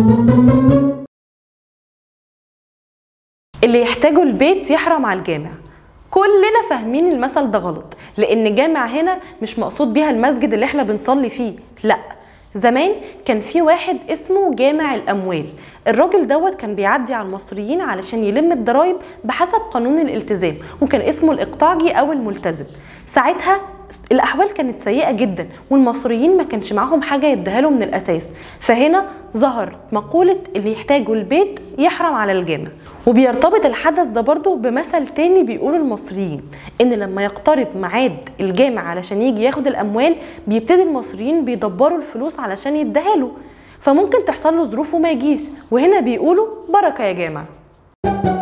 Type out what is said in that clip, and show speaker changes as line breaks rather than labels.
اللي يحتاجه البيت يحرم على الجامع كلنا فاهمين المثل ده غلط لان جامع هنا مش مقصود بيها المسجد اللي احنا بنصلي فيه لا زمان كان في واحد اسمه جامع الاموال الراجل دوت كان بيعدي على المصريين علشان يلم الضرايب بحسب قانون الالتزام وكان اسمه الاقطاعي او الملتزم ساعتها الاحوال كانت سيئه جدا والمصريين ما كانش معاهم حاجه يديها لهم من الاساس فهنا ظهرت مقوله اللي يحتاجه البيت يحرم على الجامع وبيرتبط الحدث ده برضو بمثل تاني بيقوله المصريين ان لما يقترب ميعاد الجامع علشان يجي ياخد الاموال بيبتدي المصريين بيدبروا الفلوس علشان يديها له فممكن تحصل له ظروف وما يجيش وهنا بيقولوا بركه يا جامع